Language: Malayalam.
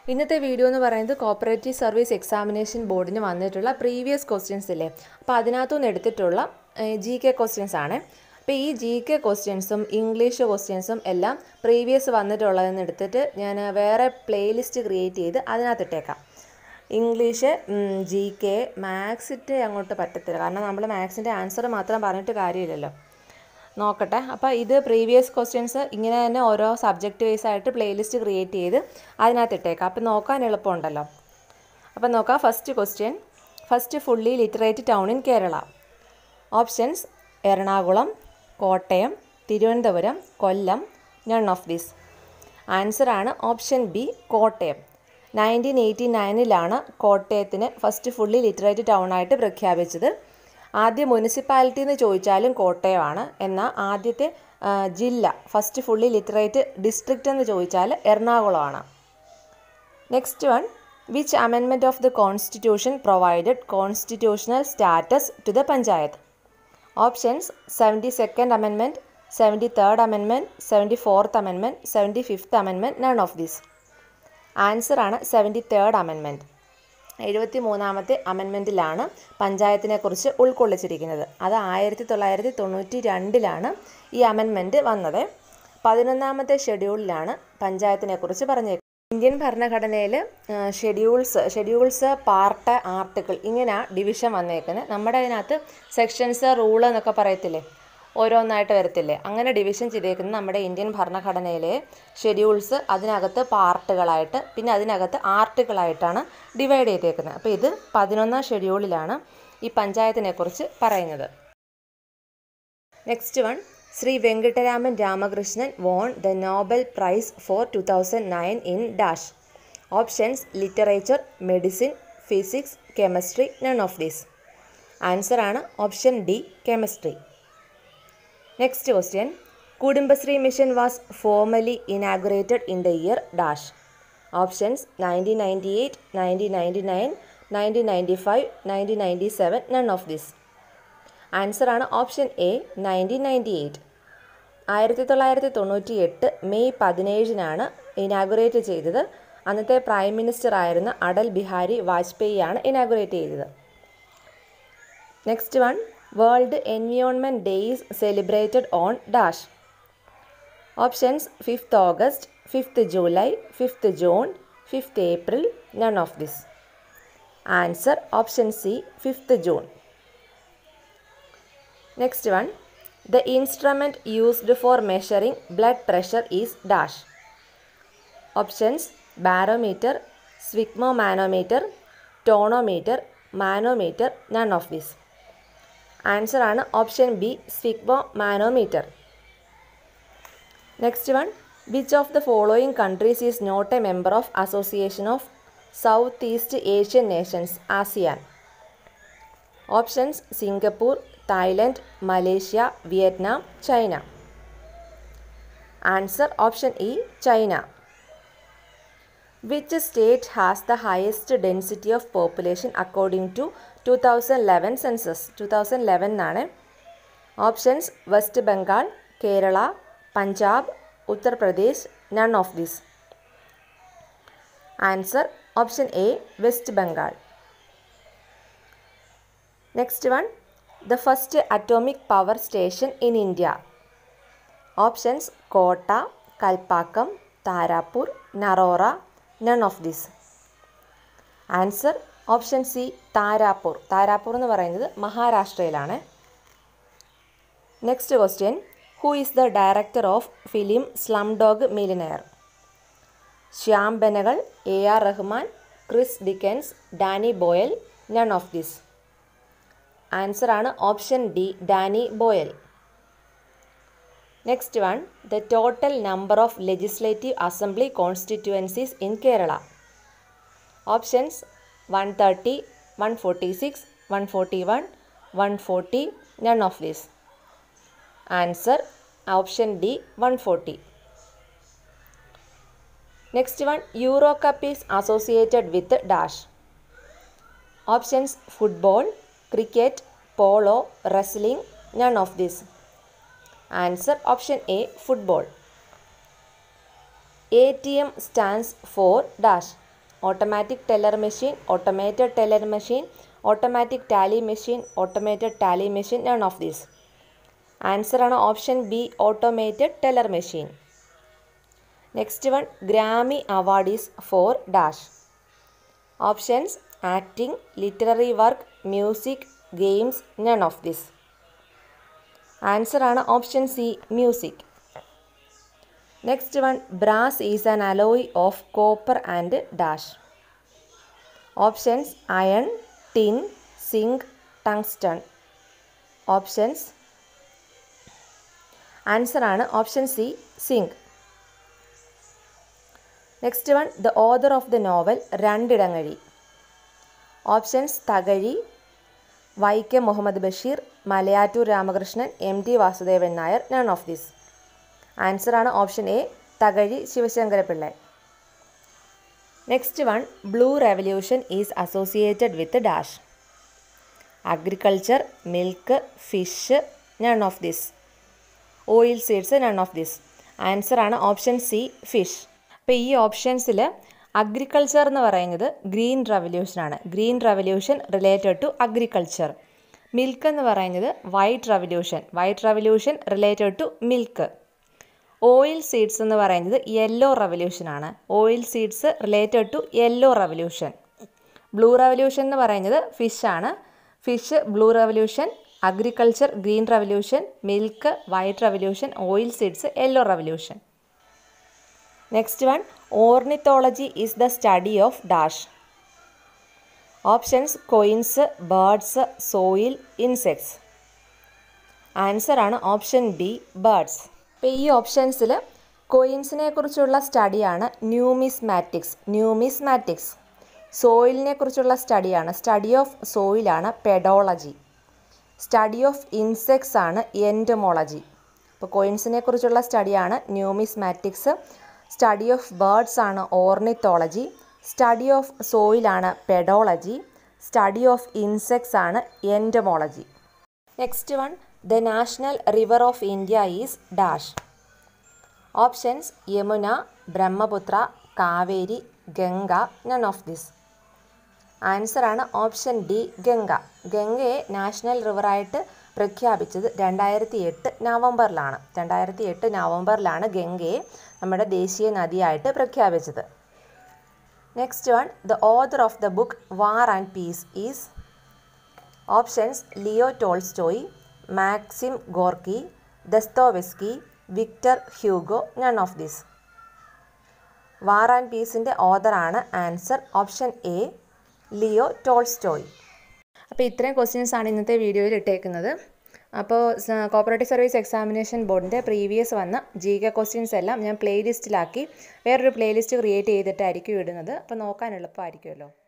ഇന്നത്തെ വീഡിയോ എന്ന് പറയുന്നത് കോപ്പറേറ്റീവ് സർവീസ് എക്സാമിനേഷൻ ബോർഡിന് വന്നിട്ടുള്ള പ്രീവിയസ് ക്വസ്റ്റ്യൻസ് ഇല്ലേ അപ്പോൾ അതിനകത്തുനിന്ന് എടുത്തിട്ടുള്ള ജി കെ ക്വസ്റ്റ്യൻസ് ആണ് അപ്പോൾ ഈ ജി കെ ക്വസ്റ്റ്യൻസും ഇംഗ്ലീഷ് ക്വസ്റ്റ്യൻസും എല്ലാം പ്രീവിയസ് വന്നിട്ടുള്ളതെന്ന് എടുത്തിട്ട് ഞാൻ വേറെ പ്ലേലിസ്റ്റ് ക്രിയേറ്റ് ചെയ്ത് അതിനകത്ത് ഇട്ടേക്കാം ഇംഗ്ലീഷ് ജി കെ മാത്സിൻ്റെ അങ്ങോട്ട് പറ്റത്തില്ല കാരണം നമ്മൾ മാത്സിൻ്റെ ആൻസർ മാത്രം പറഞ്ഞിട്ട് കാര്യമില്ലല്ലോ നോക്കട്ടെ അപ്പോൾ ഇത് പ്രീവിയസ് ക്വസ്റ്റ്യൻസ് ഇങ്ങനെ തന്നെ ഓരോ സബ്ജക്റ്റ് വൈസ് ആയിട്ട് പ്ലേലിസ്റ്റ് ക്രിയേറ്റ് ചെയ്ത് അതിനകത്ത് ഇട്ടേക്കാം അപ്പോൾ നോക്കാൻ എളുപ്പമുണ്ടല്ലോ അപ്പോൾ നോക്കാം first question first fully literate town in Kerala options Ernakulam Kottayam Thiruvananthapuram Kollam none of this ആൻസറാണ് option B Kottayam nineteen eighty നയനിലാണ് കോട്ടയത്തിന് ഫസ്റ്റ് ഫുള്ളി ലിറ്ററേറ്റ് ടൗൺ ആയിട്ട് പ്രഖ്യാപിച്ചത് ആദ്യ മുനിസിപ്പാലിറ്റി എന്ന് ചോദിച്ചാലും കോട്ടയമാണ് എന്നാൽ ആദ്യത്തെ ആ, ജില്ല ഫസ്റ്റ് ഫുള്ളി ലിറ്ററേറ്റ് ഡിസ്ട്രിക്റ്റ് എന്ന് ചോദിച്ചാൽ എറണാകുളമാണ് next one which amendment of the constitution provided constitutional status to the panchayat options seventy second amendment seventy third amendment seventy fourth amendment seventy fifth amendment none of this ആൻസറാണ് സെവൻറ്റി തേർഡ് അമെൻമെൻറ്റ് എഴുപത്തി മൂന്നാമത്തെ അമെൻമെൻറ്റിലാണ് പഞ്ചായത്തിനെക്കുറിച്ച് ഉൾക്കൊള്ളിച്ചിരിക്കുന്നത് അത് ആയിരത്തി തൊള്ളായിരത്തി തൊണ്ണൂറ്റി രണ്ടിലാണ് ഈ അമെൻമെൻറ്റ് വന്നത് പതിനൊന്നാമത്തെ ഷെഡ്യൂളിലാണ് പഞ്ചായത്തിനെക്കുറിച്ച് പറഞ്ഞേക്കുന്നത് ഇന്ത്യൻ ഭരണഘടനയിൽ ഷെഡ്യൂൾസ് ഷെഡ്യൂൾസ് പാർട്ട് ആർട്ടിക്കിൾ ഇങ്ങനെ ഡിവിഷൻ വന്നേക്കുന്നത് നമ്മുടെ അതിനകത്ത് സെക്ഷൻസ് റൂള് എന്നൊക്കെ പറയത്തില്ലേ ഓരോന്നായിട്ട് വരത്തില്ലേ അങ്ങനെ ഡിവിഷൻ ചെയ്തേക്കുന്നത് നമ്മുടെ ഇന്ത്യൻ ഭരണഘടനയിലെ ഷെഡ്യൂൾസ് അതിനകത്ത് പാർട്ടുകളായിട്ട് പിന്നെ അതിനകത്ത് ആർട്ടുകളായിട്ടാണ് ഡിവൈഡ് ചെയ്തേക്കുന്നത് അപ്പോൾ ഇത് പതിനൊന്നാം ഷെഡ്യൂളിലാണ് ഈ പഞ്ചായത്തിനെക്കുറിച്ച് പറയുന്നത് next one Shri Venkataraman Ramakrishnan won the Nobel prize for two thousand nine in dash options literature medicine physics chemistry none of these ആൻസറാണ് option D chemistry next question Kudumbashree mission was formally inaugurated in the year dash options nineteen ninety eight nineteen ninety nine nineteen ninety five nineteen ninety seven none of this ആൻസറാണ് option A nineteen ninety eight ആയിരത്തി തൊള്ളായിരത്തി തൊണ്ണൂറ്റി എട്ട് മെയ് പതിനേഴിനാണ് ഇനാഗുറേറ്റ് ചെയ്തത് അന്നത്തെ പ്രൈം മിനിസ്റ്റർ ആയിരുന്ന അടൽ ബിഹാരി വാജ്പേയിയാണ് ഇനാഗുറേറ്റ് ചെയ്തത് next one world environment days celebrated on dash options fifth August fifth July fifth June fifth April none of this answer option C fifth June next one the instrument used for measuring blood pressure is dash options barometer sphygmomanometer tonometer manometer none of this ആൻസറാണ് option B sphygmomanometer next one which of the following countries is not a member of association of south east Asian nations ASEAN options Singapore Thailand Malaysia Vietnam China answer option E China which state has the highest density of population according to two thousand eleven census two thousand ലെവനാണ് options West Bengal Kerala Punjab Uttar Pradesh none of this answer option A West Bengal next one the first atomic power station in India options Kota Kalpakkam Tarapur Narora none of this answer option C Tarapur Tarapur എന്ന് പറയുന്നത് മഹാരാഷ്ട്രയിലാണ് next question who is the director of film slumdog millionaire Shyam Benegal A R Rahman Chris Dickens Danny Boyle none of this ആൻസറാണ് option D Danny Boyle next one the total number of legislative assembly constituencies in Kerala options one thirty one forty six one forty one one forty none of this answer option D one forty next one Euro cup is associated with dash options football cricket polo wrestling none of this answer option A football A T M stands for dash automatic teller machine automated teller machine automatic tally machine automated tally machine none of these answer ആണ് option B automated teller machine next one Grammy award is for dash options acting literary work music games none of this answer ആണ് option C music next one brass is an alloy of copper and dash options iron tin zinc tungsten options answer ആണ് option C zinc next one the author of the novel Randidangazhi options Thakazhi Vaikom Muhammad Basheer Malayattoor Ramakrishnan M T Vasudevan Nair none of this answer ആണ് option A Thakazhi Sivasankara Pillai next one blue revolution is associated with dash agriculture milk fish none of this oil seeds none of this answer ആണ് ഓപ്ഷൻ സി ഫിഷ് അപ്പോൾ ഈ ഓപ്ഷൻസിൽ അഗ്രികൾച്ചർ എന്ന് പറയുന്നത് green റവല്യൂഷനാണ് green revolution related to agriculture milk എന്ന് പറയുന്നത് white revolution white revolution related to milk oil seeds എന്ന് പറയുന്നത് യെല്ലോ റവല്യൂഷനാണ് oil seeds related to yellow revolution blue revolution എന്ന് പറയുന്നത് ഫിഷാണ് fish blue revolution agriculture green revolution milk white revolution oil seeds yellow revolution next one ornithology is the study of dash options coins birds soil insects answer ആണ് ഓപ്ഷൻ ബി ബേർഡ്സ് അപ്പോൾ ഈ ഓപ്ഷൻസിൽ കൊയിൻസിനെ കുറിച്ചുള്ള സ്റ്റഡിയാണ് ന്യൂമിസ്മാറ്റിക്സ് ന്യൂമിസ്മാറ്റിക്സ് സോയിലിനെ കുറിച്ചുള്ള സ്റ്റഡിയാണ് സ്റ്റഡി ഓഫ് സോയിലാണ് പെഡോളജി സ്റ്റഡി ഓഫ് ഇൻസെക്ട്സ് ആണ് എൻറ്റമോളജി അപ്പോൾ കോയിൻസിനെ കുറിച്ചുള്ള സ്റ്റഡിയാണ് ന്യൂമിസ്മാറ്റിക്സ് സ്റ്റഡി ഓഫ് ബേർഡ്സ് ആണ് ഓർണിത്തോളജി സ്റ്റഡി ഓഫ് സോയിലാണ് പെഡോളജി സ്റ്റഡി ഓഫ് ഇൻസെക്ട്സ് ആണ് entomology next one the national river of India is dash options Yamuna Brahmaputra Kaveri Ganga none of this answer ആണ് ഓപ്ഷൻ ഡി ഗംഗ ഗംഗയെ നാഷണൽ റിവറായിട്ട് പ്രഖ്യാപിച്ചത് രണ്ടായിരത്തി എട്ട് നവംബറിലാണ് രണ്ടായിരത്തി എട്ട് നവംബറിലാണ് ഗംഗയെ നമ്മുടെ ദേശീയ നദിയായിട്ട് പ്രഖ്യാപിച്ചത് next one the author of the book war and peace is options Leo Tolstoy Maxim Gorky Dostoevsky Victor Hugo none of this war and പീസിൻ്റെ ഓദറാണ് answer option A Leo Tolstoy അപ്പോൾ ഇത്രയും ക്വസ്റ്റ്യൻസ് ആണ് ഇന്നത്തെ വീഡിയോയിൽ ഇട്ടേക്കുന്നത് അപ്പോൾ കോപ്പറേറ്റീവ് സർവീസ് എക്സാമിനേഷൻ ബോർഡിൻ്റെ പ്രീവിയസ് വന്ന ജി കെ ക്വസ്റ്റ്യൻസ് എല്ലാം ഞാൻ പ്ലേലിസ്റ്റിലാക്കി വേറൊരു പ്ലേലിസ്റ്റ് ക്രിയേറ്റ് ചെയ്തിട്ടായിരിക്കും ഇടുന്നത് അപ്പോൾ നോക്കാൻ എളുപ്പമായിരിക്കുമല്ലോ